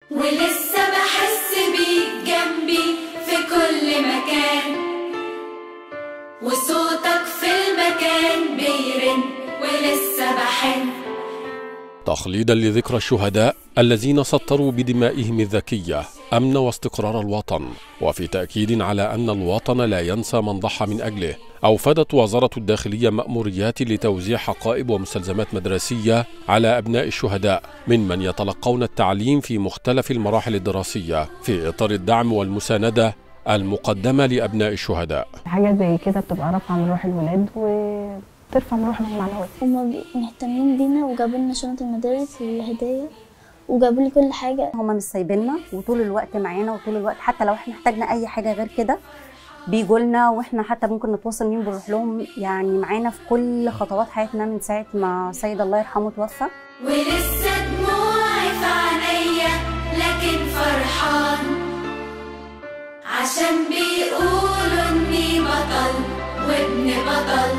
ولسه بحس بيك جنبي في كل مكان وصوتك في المكان بيرن ولسه بحن تخليدا لذكرى الشهداء الذين سطروا بدمائهم الذكية أمن واستقرار الوطن وفي تأكيد على أن الوطن لا ينسى من ضحى من أجله أوفدت وزارة الداخلية مأموريات لتوزيع حقائب ومستلزمات مدرسية على أبناء الشهداء ممن يتلقون التعليم في مختلف المراحل الدراسية في إطار الدعم والمساندة المقدمة لأبناء الشهداء حاجة زي كده بتبقى رافعة من روح الولاد وترفع من روحهم المعنوية هما بي- مهتمين بينا وجابوا لنا شنط المدارس والهدايا وجابوا لي كل حاجة هما مش سايبيننا وطول الوقت معانا وطول الوقت حتى لو احنا احتاجنا اي حاجه غير كده بيجوا لنا واحنا حتى ممكن نتواصل مين بنروح لهم يعني معانا في كل خطوات حياتنا من ساعه ما سيد الله يرحمه توفى ولسه دموعي في عينيا لكن فرحان عشان بيقولوا اني بطل وابن بطل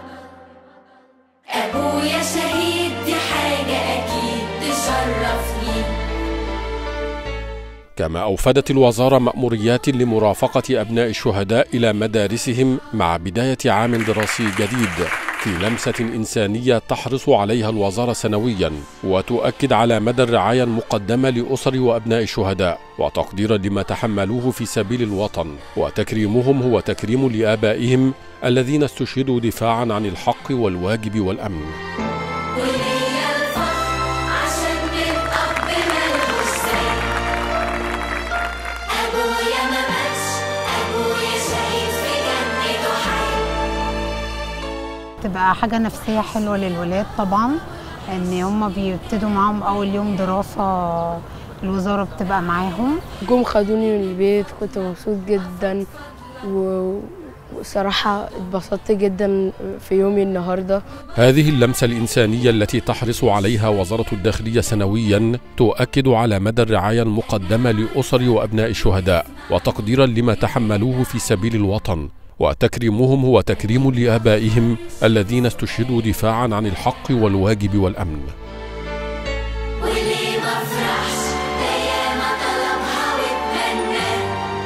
ابويا شهيد دي حاجة اكيد تشرفني كما أوفدت الوزارة مأموريات لمرافقة أبناء الشهداء إلى مدارسهم مع بداية عام دراسي جديد في لمسة إنسانية تحرص عليها الوزارة سنويا وتؤكد على مدى الرعاية المقدمة لأسر وأبناء الشهداء وتقديرا لما تحملوه في سبيل الوطن وتكريمهم هو تكريم لآبائهم الذين استشهدوا دفاعا عن الحق والواجب والأمن وليا الفخر عشان من اب ملهوش زي ابويا ما ماتش ابويا شهيد في جنته حي تبقى حاجة نفسية حلوة للولاد طبعا ان هم بيبتدوا معاهم اول يوم دراسة الوزارة بتبقى معاهم جم خدوني من البيت كنت مبسوط جدا و- وصراحة اتبسطت جدا في يومي النهاردة هذه اللمسة الإنسانية التي تحرص عليها وزارة الداخلية سنويا تؤكد على مدى الرعاية المقدمة لأسر وأبناء الشهداء وتقديرا لما تحملوه في سبيل الوطن وتكريمهم هو تكريم لآبائهم الذين استشهدوا دفاعا عن الحق والواجب والأمن وليه ما افرحش ده ياما طلبها واتمنى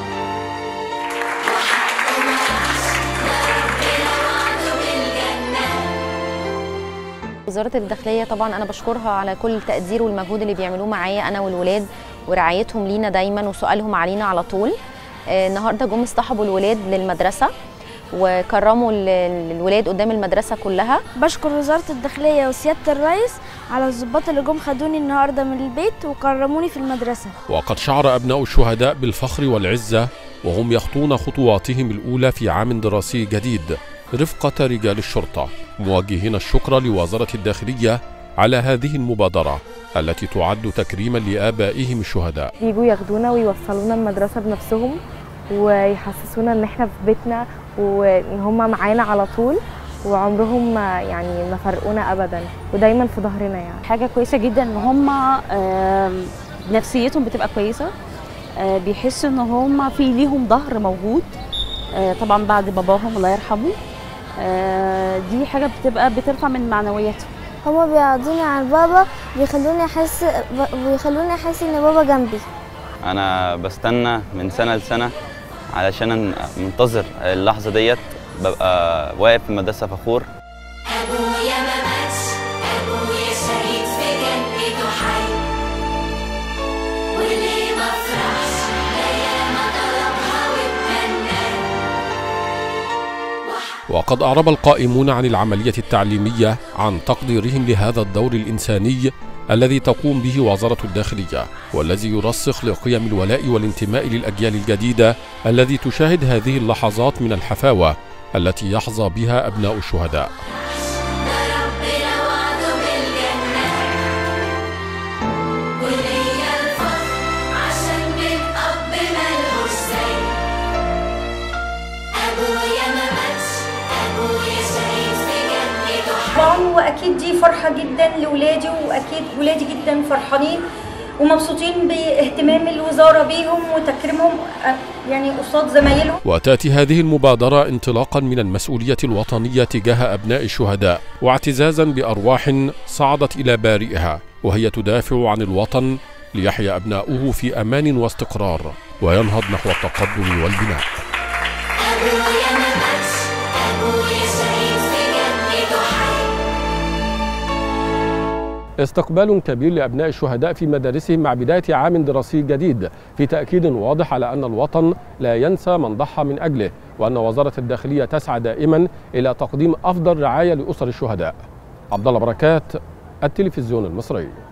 وحقه ما راحش ده ربنا وعده بالجنه وزارة الداخلية طبعا أنا بشكرها على كل التقدير والمجهود اللي بيعملوه معايا أنا والولاد ورعايتهم لينا دايما وسؤالهم علينا على طول آه، النهارده جم اصطحبوا الولاد للمدرسة وكرموا ال- الولاد قدام المدرسة كلها بشكر وزارة الداخلية وسيادة الرئيس على الضباط اللي جم خدوني النهاردة من البيت وكرموني في المدرسة وقد شعر أبناء الشهداء بالفخر والعزة وهم يخطون خطواتهم الأولى في عام دراسي جديد رفقة رجال الشرطة موجهين الشكر لوزارة الداخلية على هذه المبادرة التي تعد تكريما لآبائهم الشهداء يجوا ياخدونا ويوصلونا المدرسة بنفسهم ويحسسونا ان احنا في بيتنا وان هما معانا على طول وعمرهم ما يعني ما فرقونا ابدا ودايما في ظهرنا يعني حاجه كويسه جدا ان هم آم، نفسيتهم بتبقى كويسه آه، بيحسوا ان هم في ليهم ظهر موجود آه، طبعا بعد باباهم الله يرحمه آه، دي حاجه بتبقى بترفع من معنوياتهم هما بيقعدوني على بابا بيخلوني احس بيخلوني احس ان بابا جنبي انا بستنى من سنه لسنه علشان منتظر اللحظه ديت ببقى واقف في المدرسه فخور ابويا ما ماتش ابويا شهيد في جنته حي وليه ما افرحش ده ياما طلبها واتمنى وقد أعرب القائمون عن العملية التعليمية عن تقديرهم لهذا الدور الإنساني الذي تقوم به وزارة الداخلية والذي يرسخ لقيم الولاء والانتماء للأجيال الجديدة الذي تشاهد هذه اللحظات من الحفاوة التي يحظى بها أبناء الشهداء ده ربنا وعده بالجنة وليا الفخر عشان من أب ملهوش زي أبويا ما ماتش أبويا شهيد في جنته حي طبعا واكيد دي فرحه جدا لاولادي واكيد ولادي جدا فرحانين ومبسوطين باهتمام الوزاره بيهم وتكريمهم آه، يعني قصاد زمايلهم وتأتي هذه المبادرة انطلاقا من المسؤولية الوطنية تجاه أبناء الشهداء واعتزازا بأرواح صعدت إلى بارئها وهي تدافع عن الوطن ليحيا أبناؤه في أمان واستقرار وينهض نحو التقدم والبناء أبويا ما ماتش أبويا شهيد في جنته حي استقبال كبير لأبناء الشهداء في مدارسهم مع بداية عام دراسي جديد في تأكيد واضح على أن الوطن لا ينسى من ضحى من أجله وأن وزارة الداخلية تسعى دائما إلى تقديم أفضل رعاية لأسر الشهداء عبد الله بركات التلفزيون المصري